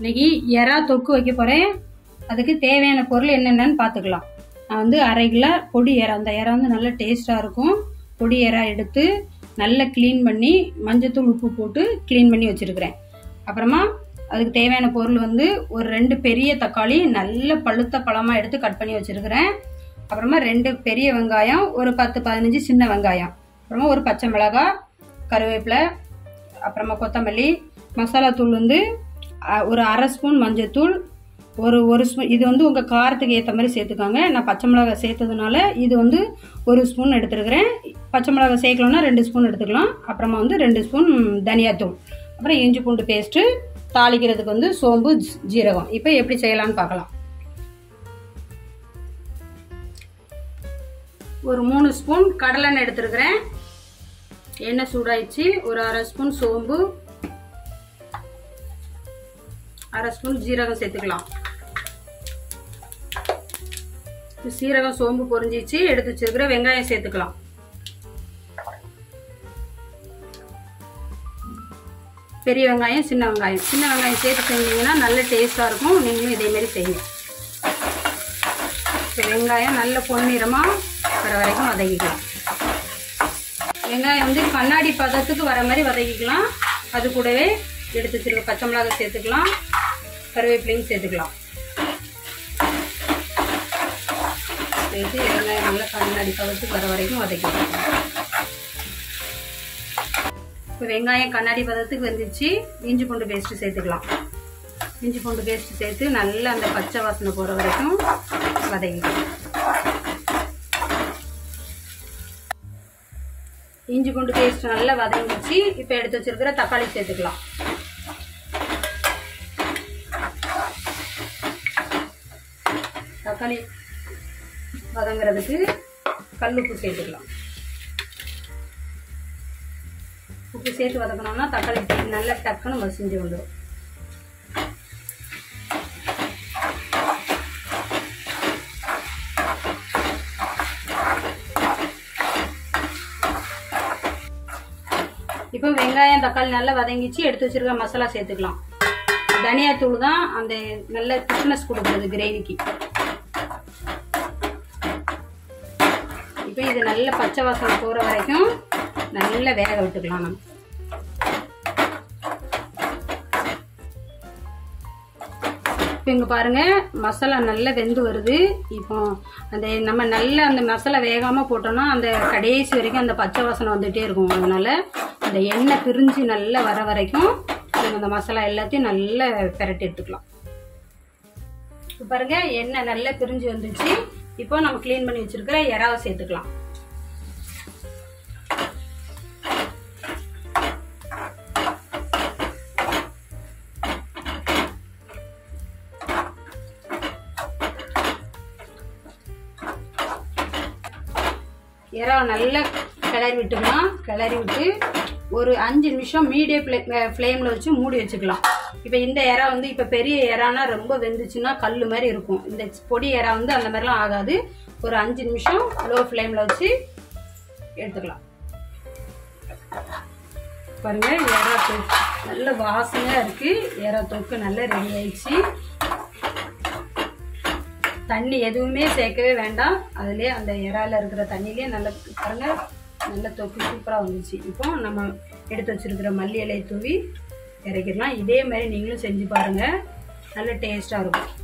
இன்னைக்கு எறா தொக்கு வைக்க போகிறேன் அதுக்கு தேவையான பொருள் என்னென்னன்னு பார்த்துக்கலாம் நான் வந்து அரை கிலோ பொடி எறா அந்த எறா வந்து நல்ல டேஸ்ட்டாக இருக்கும் பொடி எறா எடுத்து நல்லா க்ளீன் பண்ணி மஞ்சத்தூள் உப்பு போட்டு க்ளீன் பண்ணி வச்சுருக்கிறேன் அப்புறமா அதுக்கு தேவையான பொருள் வந்து ஒரு ரெண்டு பெரிய தக்காளி நல்ல பழுத்த பழமாக எடுத்து கட் பண்ணி வச்சுருக்கிறேன் அப்புறமா ரெண்டு பெரிய வெங்காயம் ஒரு பத்து பதினஞ்சு சின்ன வெங்காயம் அப்புறமா ஒரு பச்சை மிளகாய் கருவேப்பிலை அப்புறமா கொத்தமல்லி மசாலா தூள் வந்து அ, ஒரு அரை ஸ்பூன் மஞ்சத்தூள் ஒரு ஒரு ஸ்பூன் இது வந்து உங்கள் காரத்துக்கு ஏற்ற மாதிரி சேர்த்துக்கோங்க நான் பச்சை மிளகாய் சேர்த்ததுனால இது வந்து ஒரு ஸ்பூன் எடுத்துருக்கிறேன் பச்சை மிளகாய் சேர்க்கலன்னா ரெண்டு ஸ்பூன் எடுத்துக்கலாம் அப்புறமா வந்து ரெண்டு ஸ்பூன் தனியாத்தூள் அப்புறம் இஞ்சி பூண்டு பேஸ்ட்டு தாளிக்கிறதுக்கு வந்து சோம்பு ஜீ- ஜீரகம் இப்போ எப்படி செய்யலாம்னு பார்க்கலாம் ஒரு மூணு ஸ்பூன் கடலெண்ணெய் எடுத்துருக்கிறேன் எண்ணெய் சூடாயிடுச்சு ஒரு அரை ஸ்பூன் சோம்பு அரை ஸ்பூன் ஜீரகம் சேர்த்துக்கலாம் இப்ப சீரகம் சோம்பு பொரிஞ்சிச்சு எடுத்து வச்சிருக்கிற வெங்காயம் சேர்த்துக்கலாம் பெரிய வெங்காயம் சின்ன வெங்காயம் சின்ன வெங்காயம் சேர்த்து செஞ்சீங்கன்னா நல்ல டேஸ்டாக இருக்கும் நீங்களும் இதே மாதிரி செய்யுங்க இப்போ வெங்காயம் நல்ல பொன்னிறமாக வர வரைக்கும் வதக்கிக்கலாம் வெங்காயம் வந்து கண்ணாடி பதத்துக்கு வர மாதிரி வதக்கிக்கலாம் அது கூடவே எடுத்து வச்சிருக்க பச்சை மிளகாய் சேர்த்துக்கலாம் கருவேப்பிலையும் சேர்த்துக்கலாம் சேர்த்து வெங்காயம் நல்லா கண்ணாடி பதத்துக்கு வர வரைக்கும் வதக்கிக்கலாம் இப்போ வெங்காயம் கண்ணாடி பதத்துக்கு வந்துச்சு இஞ்சி பூண்டு பேஸ்ட்டு சேர்த்துக்கலாம் இஞ்சி பூண்டு பேஸ்ட் சேர்த்து நல்லா அந்த பச்சை வாசனை போகிற வரைக்கும் வதக்கிக்கலாம் இஞ்சி பூண்டு பேஸ்ட் நல்லா வதங்கிச்சு இப்போ எடுத்து வச்சிருக்கிற தக்காளி சேர்த்துக்கலாம் தக்காளி வதங்குறதுக்கு கல்லுப்பு சேர்த்துக்கலாம் உப்பு சேர்த்து வதக்கணும்னா தக்காளி நல்லா டக்குன்னு மசிஞ்சு வந்துடும் இப்போ வெங்காயம் தக்காளி நல்லா வதங்கிச்சு எடுத்து வச்சிருக்க மசாலா சேர்த்துக்கலாம் தனியாத்தூள் தான் அந்த நல்ல திக்னஸ் கொடுக்குறது கிரேவிக்கு இப்போ இது நல்ல பச்சை வாசனை போகிற வரைக்கும் நல்லா வேக விட்டுக்கலாம் நம்ம இப்போ இங்கே பாருங்க மசாலா நல்லா வெந்து வருது இப்போ அந்த நம்ம நல்ல அந்த மசாலா வேகாமல் போட்டோம்னா அந்த கடைசி வரைக்கும் அந்த பச்சை வாசனை வந்துட்டே இருக்கும் அதனால அந்த எண்ணெய் பிரிஞ்சு நல்லா வர வரைக்கும் நம்ம அந்த மசாலா எல்லாத்தையும் நல்லா பெரட்டி எடுத்துக்கலாம் இப்போ பாருங்க எண்ணெய் நல்லா பிரிஞ்சு வந்துச்சு இப்போ நம்ம க்ளீன் பண்ணி வச்சிருக்கிற இறாவை சேர்த்துக்கலாம் இறாவை நல்லா கிளறி விட்டுக்கலாம் கிளறி விட்டு ஒரு அஞ்சு நிமிஷம் மீடியம் ஃப்ளேமில் வச்சு மூடி வச்சுக்கலாம் இப்போ இந்த இறா வந்து இப்போ பெரிய இறானா ரொம்ப வெந்துச்சுன்னா கல் மாதிரி இருக்கும் இந்த பொடி இறா வந்து அந்த மாதிரிலாம் ஆகாது ஒரு அஞ்சு நிமிஷம் லோ ஃப்ளேமில் வச்சு எடுத்துக்கலாம் பாருங்க இறா தொக்கு நல்ல வாசனையாக இருக்கு இறா தொக்கு நல்லா ரெடி ஆயிடுச்சு தண்ணி எதுவுமே சேர்க்கவே வேண்டாம் அதுலேயே அந்த இறால இருக்கிற தண்ணியிலே நல்ல பாருங்க நல்ல தொக்கு சூப்பராக வந்துச்சு இப்போ நம்ம எடுத்து வச்சிருக்கிற மல்லி இலையை தூவி இறக்கிடலாம் இதே மாதிரி நீங்களும் செஞ்சு பாருங்க நல்ல டேஸ்ட்டாக இருக்கும்